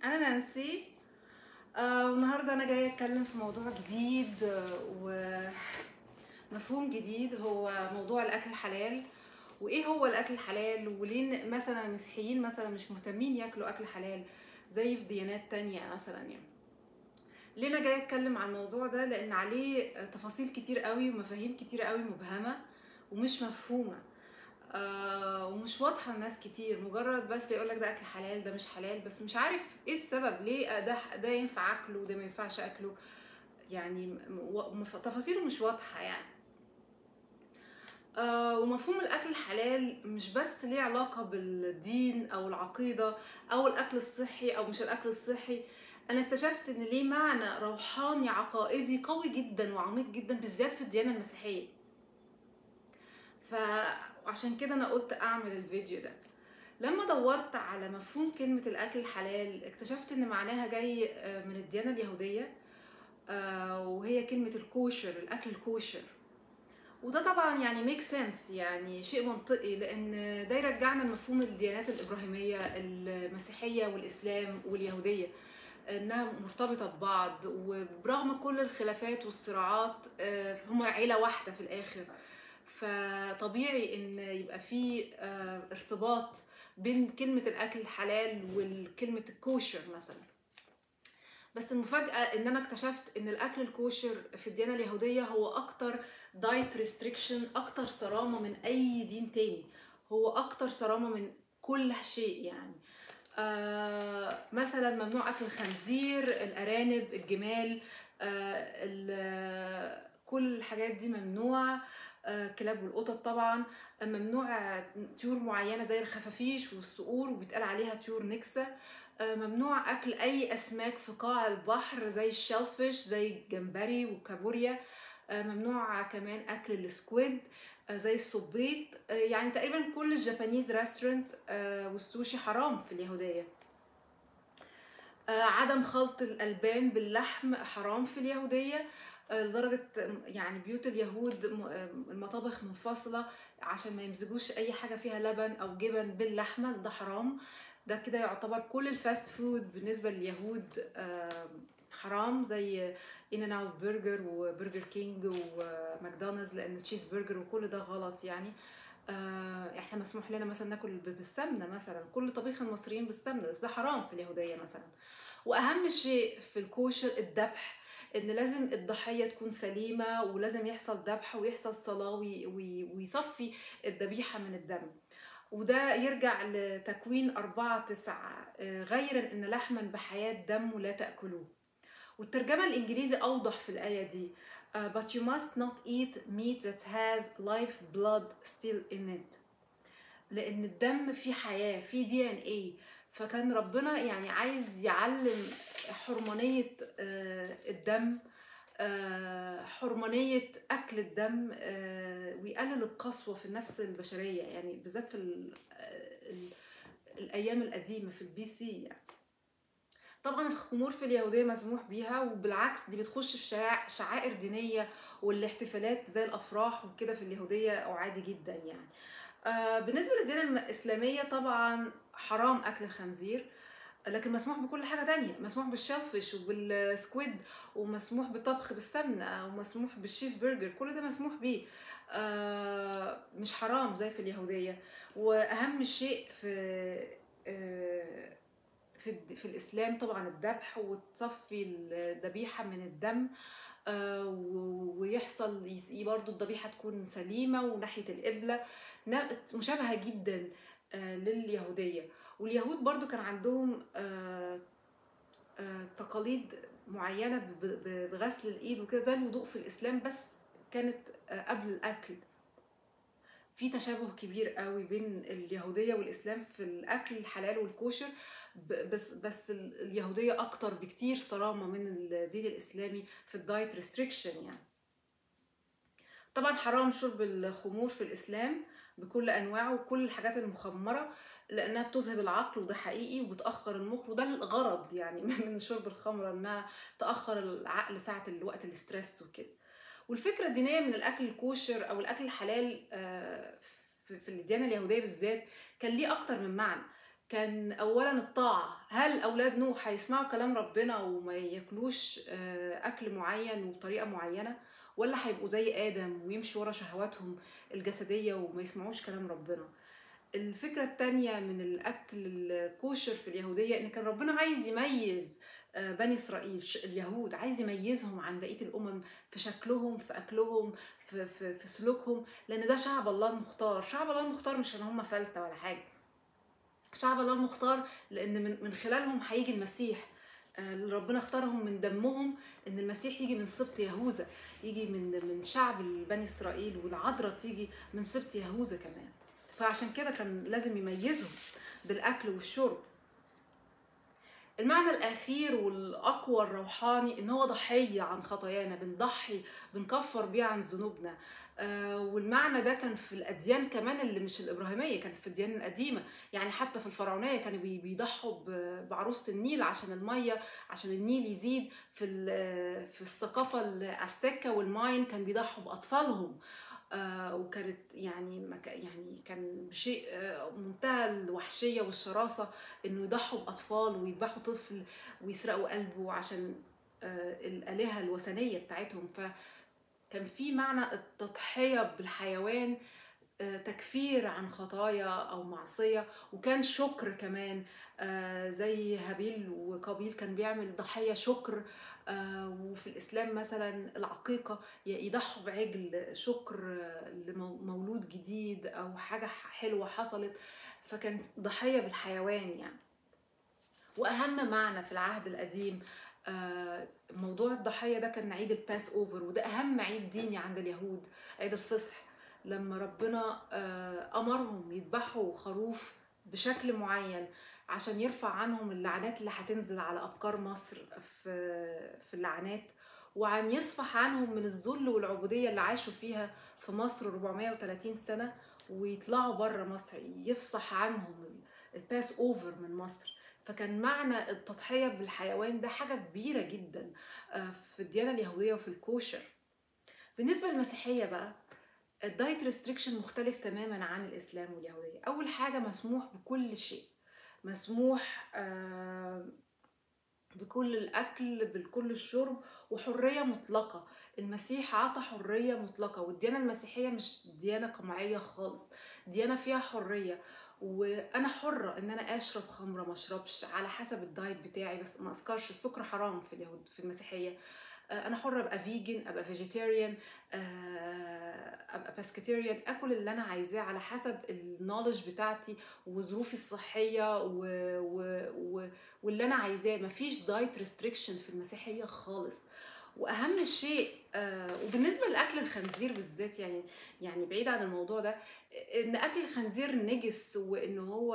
انا نانسي آه والنهارده انا جايه اتكلم في موضوع جديد آه، ومفهوم جديد هو موضوع الاكل الحلال وايه هو الاكل الحلال وليه مثلا المسيحيين مثلا مش مهتمين ياكلوا اكل حلال زي في ديانات تانية مثلا يعني ليه انا جايه اتكلم عن الموضوع ده لان عليه تفاصيل كتير قوي ومفاهيم كتير قوي مبهمه ومش مفهومه آه ومش واضحه لناس كتير مجرد بس يقول لك ده اكل حلال ده مش حلال بس مش عارف ايه السبب ليه ده ده ينفع اكله وده ما ينفعش اكله يعني م- و- مف- تفاصيله مش واضحه يعني آه ومفهوم الاكل الحلال مش بس ليه علاقه بالدين او العقيده او الاكل الصحي او مش الاكل الصحي انا اكتشفت ان ليه معنى روحاني عقائدي قوي جدا وعميق جدا بالذات في الديانه المسيحيه فعشان كده انا قلت اعمل الفيديو ده لما دورت على مفهوم كلمة الأكل الحلال اكتشفت إن معناها جاي آه، من الديانة اليهودية آه، وهي كلمة الكوشر الأكل الكوشر وده طبعا يعني ميك سنس يعني شيء منطقي لأن ده يرجعنا لمفهوم الديانات الإبراهيمية المسيحية والإسلام واليهودية إنها مرتبطة ببعض وبرغم كل الخلافات والصراعات آه، هما عيلة واحدة في الآخر فطبيعي ان يبقى في آه، ارتباط بين كلمة الأكل الحلال وكلمة الكوشر مثلا بس المفاجأة إن أنا اكتشفت إن الأكل الكوشر في الديانة اليهودية هو أكتر دايت ريستريكشن أكتر صرامة من أي دين تاني هو أكتر صرامة من كل شيء يعني آه مثلا ممنوع أكل الخنزير الأرانب الجمال آه ال- كل الحاجات دي ممنوعة آه، كلاب والقطط طبعا آه، ممنوع طيور معينة زي الخفافيش والصقور وبيتقال عليها طيور نكسة آه، ممنوع أكل أي أسماك في قاع البحر زي الشلفش زي الجمبري والكابوريا آه، ممنوع كمان أكل السكويد آه، زي الصبيط آه، يعني تقريبا كل الجابانيز ريستورانت والسوشي حرام في اليهودية آه، عدم خلط الألبان باللحم حرام في اليهودية آه، لدرجة يعني بيوت اليهود م- آه، المطابخ منفصلة عشان ما يمزجوش أي حاجة فيها لبن أو جبن باللحمة ده حرام ده كده يعتبر كل الفاست فود بالنسبة لليهود آه، حرام زي ان ان اوت برجر وبرجر كينج وماكدونالدز لان تشيز برجر وكل ده غلط يعني آه، احنا مسموح لنا مثلا ناكل ب- بالسمنه مثلا كل طبيخ المصريين بالسمنه بس ده حرام في اليهوديه مثلا واهم شيء في الكوشر الذبح ان لازم الضحيه تكون سليمه ولازم يحصل ذبح ويحصل صلاه وي- وي- ويصفي الذبيحه من الدم وده يرجع لتكوين أربعة تسعة آه، غيرا إن لحما بحياة دم لا تأكلوه والترجمة الإنجليزي أوضح في الآية دي آه، but you must not eat meat that has life blood still in it لان الدم فيه حياه فيه دي ان ايه فكان ربنا يعني عايز يعلم حرمانيه آه، الدم آه، حرمانيه اكل الدم آه، ويقلل القسوه في النفس البشريه يعني بالذات في ال- ال- الايام القديمه في البي سي يعني طبعا الخمور في اليهودية مسموح بيها وبالعكس دي بتخش في شعائر, شعائر دينية والاحتفالات زي الأفراح وكده في اليهودية أو عادي جدا يعني آه بالنسبة للديانة الإسلامية طبعا حرام أكل الخنزير لكن مسموح بكل حاجة تانية مسموح بالشلفش وبالسكويد ومسموح بالطبخ بالسمنة ومسموح بالشيز برجر كل ده مسموح بيه آه مش حرام زي في اليهودية وأهم شيء في آه في الد- في الاسلام طبعا الذبح وتصفي الذبيحه من الدم آه، و- ويحصل يس- برضو الذبيحه تكون سليمه وناحيه القبله نا- مشابهه جدا آه، لليهوديه واليهود برضو كان عندهم آه، آه، تقاليد معينه ب- ب- بغسل الايد وكده زي الوضوء في الاسلام بس كانت آه، قبل الاكل في تشابه كبير قوي بين اليهودية والإسلام في الأكل الحلال والكوشر ب- بس بس ال- اليهودية أكتر بكتير صرامة من الدين الإسلامي في الدايت ريستريكشن يعني طبعا حرام شرب الخمور في الإسلام بكل أنواعه وكل الحاجات المخمرة لأنها بتذهب العقل وده حقيقي وبتأخر المخ وده الغرض يعني من شرب الخمرة إنها تأخر العقل ساعة الوقت الاسترس وكده والفكرة الدينية من الأكل الكوشر أو الأكل الحلال آه، في في الديانة اليهودية بالذات كان ليه أكتر من معنى كان اولا الطاعه هل اولاد نوح هيسمعوا كلام ربنا وما ياكلوش آه، اكل معين وبطريقه معينه ولا هيبقوا زي ادم ويمشوا ورا شهواتهم الجسديه وما يسمعوش كلام ربنا الفكره التانية من الاكل الكوشر في اليهوديه ان كان ربنا عايز يميز آه، بني اسرائيل ش- اليهود عايز يميزهم عن بقيه الامم في شكلهم في اكلهم في, في, في سلوكهم لان ده شعب الله المختار شعب الله المختار مش ان هم فلتة ولا حاجه شعب الله المختار لان من من خلالهم هيجي المسيح آه، اللي ربنا اختارهم من دمهم ان المسيح يجي من سبط يهوذا يجي من من شعب بني اسرائيل والعذراء تيجي من سبط يهوذا كمان فعشان كده كان لازم يميزهم بالاكل والشرب المعنى الأخير والأقوى الروحاني إن هو ضحية عن خطايانا بنضحي بنكفر بيه عن ذنوبنا آه والمعنى ده كان في الأديان كمان اللي مش الإبراهيمية كان في الديانة القديمة يعني حتى في الفرعونية كانوا بي- بيضحوا ب- بعروسة النيل عشان المية عشان النيل يزيد في ال- في الثقافة الأستيكا والماين كان بيضحوا بأطفالهم آه وكانت يعني ما كا- يعني كان بشيء آه منتهى الوحشية والشراسة انه يضحوا باطفال ويذبحوا طفل ويسرقوا قلبه عشان آه، الالهه الوثنيه بتاعتهم فكان في معنى التضحيه بالحيوان آه، تكفير عن خطايا او معصيه وكان شكر كمان آه، زي هابيل وقابيل كان بيعمل ضحيه شكر آه، وفي الاسلام مثلا العقيقه ي- يضحوا بعجل شكر آه، لمولود جديد او حاجه حلوه حصلت فكان ضحيه بالحيوان يعني واهم معنى في العهد القديم آه، موضوع الضحيه ده كان عيد الباس اوفر وده اهم عيد ديني عند اليهود عيد الفصح لما ربنا آه، امرهم يذبحوا خروف بشكل معين عشان يرفع عنهم اللعنات اللي هتنزل على ابكار مصر في في اللعنات وعن يصفح عنهم من الذل والعبوديه اللي عاشوا فيها في مصر 430 سنه ويطلعوا بره مصر يفصح عنهم الباس اوفر من مصر فكان معنى التضحية بالحيوان ده حاجة كبيرة جدا آه، في الديانة اليهودية وفي الكوشر بالنسبة للمسيحية بقى الدايت ريستريكشن مختلف تماما عن الإسلام واليهودية أول حاجة مسموح بكل شيء مسموح آه، بكل الأكل بكل الشرب وحرية مطلقة المسيح عطى حرية مطلقة والديانة المسيحية مش ديانة قمعية خالص ديانة فيها حرية وانا حره ان انا اشرب خمره ما اشربش على حسب الدايت بتاعي بس ما اسكرش السكر حرام في اليهود في المسيحيه آه، انا حره ابقى فيجن ابقى فيجيتيريان ابقى باسكتيريان اكل اللي انا عايزاه على حسب النولج بتاعتي وظروفي الصحيه و... و... و... واللي انا عايزاه مفيش دايت ريستريكشن في المسيحيه خالص واهم شيء آه وبالنسبه لاكل الخنزير بالذات يعني يعني بعيد عن الموضوع ده ان اكل الخنزير نجس وان هو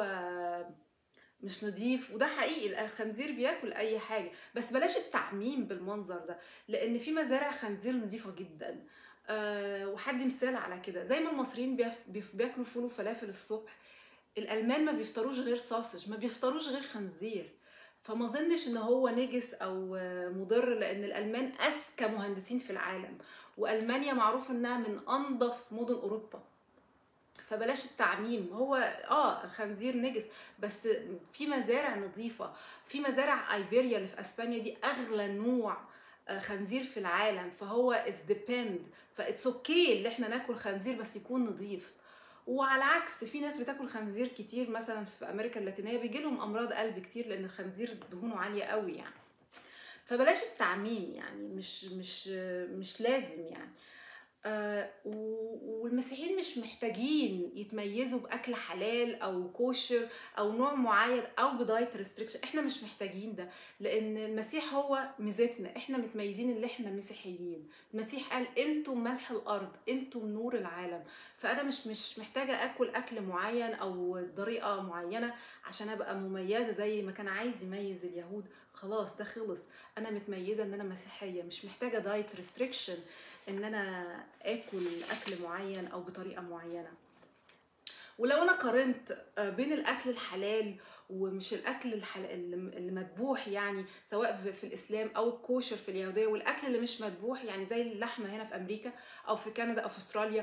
مش نظيف وده حقيقي الخنزير بياكل اي حاجه بس بلاش التعميم بالمنظر ده لان في مزارع خنزير نظيفه جدا أه وحدي مثال على كده زي ما المصريين بيف بيف بياكلوا فول وفلافل الصبح الالمان ما بيفطروش غير ساسج ما بيفطروش غير خنزير فما اظنش ان هو نجس او مضر لان الالمان اذكى مهندسين في العالم والمانيا معروف انها من انظف مدن اوروبا فبلاش التعميم هو اه الخنزير نجس بس في مزارع نظيفه في مزارع ايبيريا اللي في اسبانيا دي اغلى نوع آه، خنزير في العالم فهو از ديبند فاتس اوكي اللي احنا ناكل خنزير بس يكون نظيف وعلى العكس في ناس بتاكل خنزير كتير مثلا في امريكا اللاتينيه بيجي لهم امراض قلب كتير لان الخنزير دهونه عاليه قوي يعني فبلاش التعميم يعني مش مش مش لازم يعني آه، و- والمسيحيين مش محتاجين يتميزوا باكل حلال او كوشر او نوع معين او بدايت ريستريكشن احنا مش محتاجين ده لان المسيح هو ميزتنا احنا متميزين اللي احنا مسيحيين المسيح قال انتم ملح الارض انتم نور العالم فانا مش مش محتاجه اكل اكل معين او طريقه معينه عشان ابقى مميزه زي ما كان عايز يميز اليهود خلاص ده خلص انا متميزه ان انا مسيحيه مش محتاجه دايت ريستريكشن ان انا اكل اكل معين او بطريقه معينه ولو انا قارنت آه، بين الاكل الحلال ومش الاكل الحلال اللي مذبوح يعني سواء في الاسلام او الكوشر في اليهوديه والاكل اللي مش مذبوح يعني زي اللحمه هنا في امريكا او في كندا او في استراليا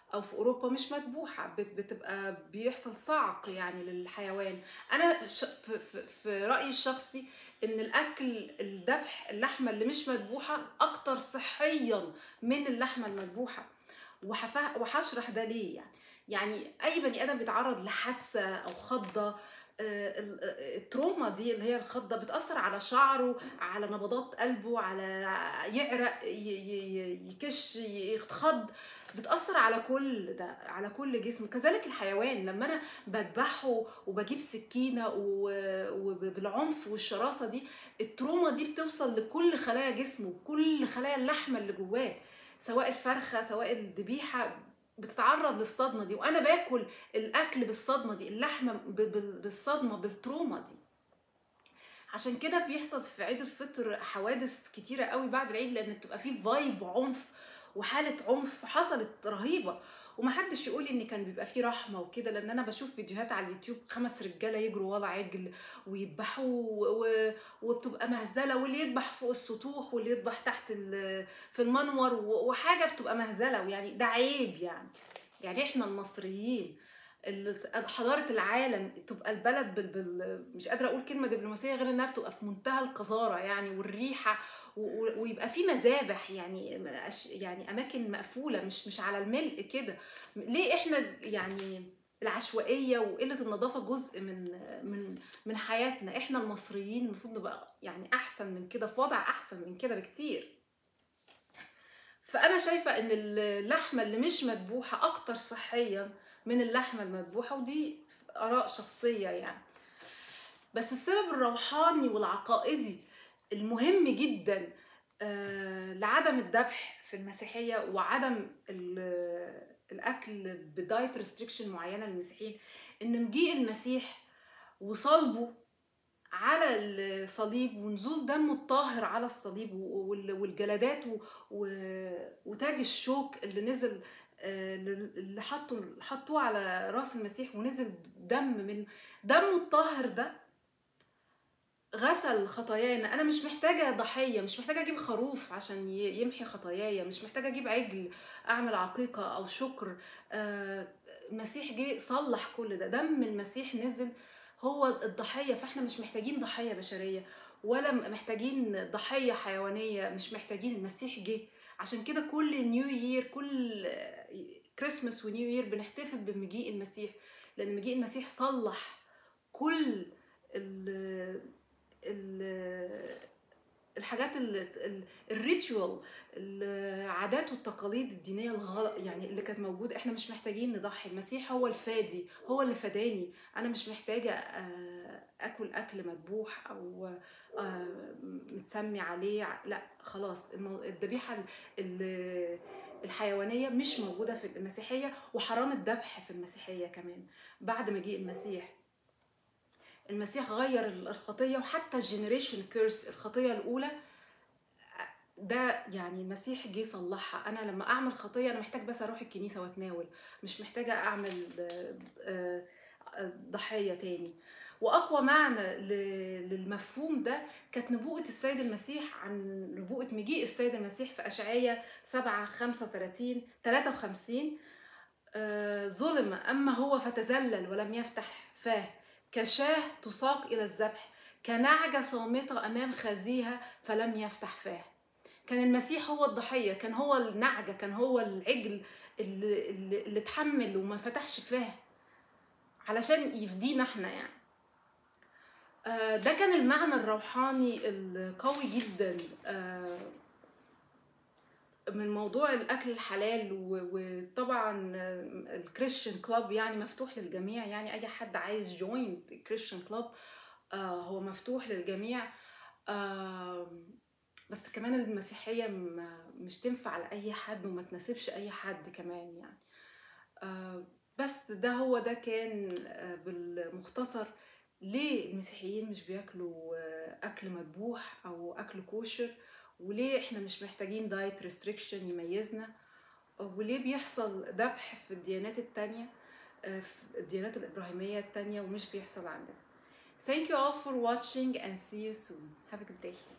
او في اوروبا مش مذبوحه بت- بتبقى بيحصل صعق يعني للحيوان انا ش- في, في, في رايي الشخصي ان الاكل الذبح اللحمه اللي مش مذبوحه اكتر صحيا من اللحمه المذبوحه وحفا- وهشرح ده ليه يعني يعني اي بني ادم بيتعرض لحادثه او خضه آه، ال- آه، التروما دي اللي هي الخضه بتاثر على شعره على نبضات قلبه على يعرق ي- ي- ي- يكش يتخض بتاثر على كل ده على كل جسمه كذلك الحيوان لما انا بذبحه وبجيب سكينه و- وبالعنف والشراسه دي التروما دي بتوصل لكل خلايا جسمه كل خلايا اللحمه اللي جواه سواء الفرخه سواء الذبيحه بتتعرض للصدمه دي وانا باكل الاكل بالصدمه دي اللحمه ب- بال- بالصدمه بالتروما دي عشان كده بيحصل في عيد الفطر حوادث كتيره قوي بعد العيد لان بتبقى فيه فايب عنف وحاله عنف حصلت رهيبه ومحدش يقول لي ان كان بيبقى فيه رحمه وكده لان انا بشوف فيديوهات على اليوتيوب خمس رجاله يجروا ورا عجل ويذبحوا و- و- وبتبقى مهزله واللي يذبح فوق السطوح واللي يذبح تحت ال- في المنور و- وحاجه بتبقى مهزله ويعني ده عيب يعني يعني احنا المصريين ال- حضاره العالم تبقى البلد بال... بال... مش قادره اقول كلمه دبلوماسيه غير انها بتبقى في منتهى القذاره يعني والريحه و... و... ويبقى في مذابح يعني أش... يعني اماكن مقفوله مش مش على الملء كده ليه احنا يعني العشوائيه وقله النظافه جزء من من من حياتنا احنا المصريين المفروض نبقى يعني احسن من كده في وضع احسن من كده بكتير فانا شايفه ان اللحمه اللي مش مذبوحه اكتر صحيا من اللحمه المذبوحه ودي اراء شخصيه يعني بس السبب الروحاني والعقائدي المهم جدا آه، لعدم الذبح في المسيحيه وعدم ال- الاكل بدايت ريستريكشن معينه للمسيحيين ان مجيء المسيح وصلبه على الصليب ونزول دمه الطاهر على الصليب و- وال- والجلدات و- و- وتاج الشوك اللي نزل آه، اللي حطوا حطوه على راس المسيح ونزل دم من دمه الطاهر ده غسل خطايانا انا مش محتاجه ضحيه مش محتاجه اجيب خروف عشان ي- يمحي خطاياي مش محتاجه اجيب عجل اعمل عقيقه او شكر آه، المسيح جه صلح كل ده دم المسيح نزل هو الضحيه فاحنا مش محتاجين ضحيه بشريه ولا م- محتاجين ضحيه حيوانيه مش محتاجين المسيح جه عشان كده كل نيو يير كل كريسماس ونيو يير بنحتفل بمجيء المسيح لان مجيء المسيح صلح كل ال ال الحاجات الريتشوال العادات والتقاليد الدينيه الغلط يعني اللي كانت موجوده احنا مش محتاجين نضحي المسيح هو الفادي هو اللي فداني انا مش محتاجه آه، اكل اكل مذبوح او آه، متسمي عليه لا خلاص المو- الذبيحه ال- ال- الحيوانيه مش موجوده في المسيحيه وحرام الذبح في المسيحيه كمان بعد مجيء المسيح المسيح غير الخطيه وحتى الجنريشن كيرس الخطيه الاولى ده يعني المسيح جه صلحها انا لما اعمل خطيه انا محتاج بس اروح الكنيسه واتناول مش محتاجه اعمل آه، آه، آه، ضحيه تاني واقوى معنى ل- للمفهوم ده كانت نبوءه السيد المسيح عن نبوءه مجيء السيد المسيح في اشعياء 7 35 53 آه، ظلم أما هو فتذلل ولم يفتح فاه كشاه تساق إلى الذبح كنعجة صامتة أمام خزيها فلم يفتح فاه كان المسيح هو الضحية كان هو النعجة كان هو العجل اللي, اللي, اللي اتحمل وما فتحش فاه علشان يفدينا احنا يعني آه، ده كان المعنى الروحاني القوي جدا آه، من موضوع الاكل الحلال و- وطبعا الكريستيان كلاب يعني مفتوح للجميع يعني اي حد عايز جوين كريستيان كلاب هو مفتوح للجميع آم، بس كمان المسيحيه م- مش تنفع لاي حد وما تناسبش اي حد كمان يعني آه، بس ده هو ده كان آه، بالمختصر ليه المسيحيين مش بياكلوا آه، اكل مذبوح او اكل كوشر وليه احنا مش محتاجين دايت ريستريكشن يميزنا وليه بيحصل ذبح في الديانات التانية آه، في الديانات الإبراهيمية التانية ومش بيحصل عندنا Thank you all for watching and see you soon. Have a good day.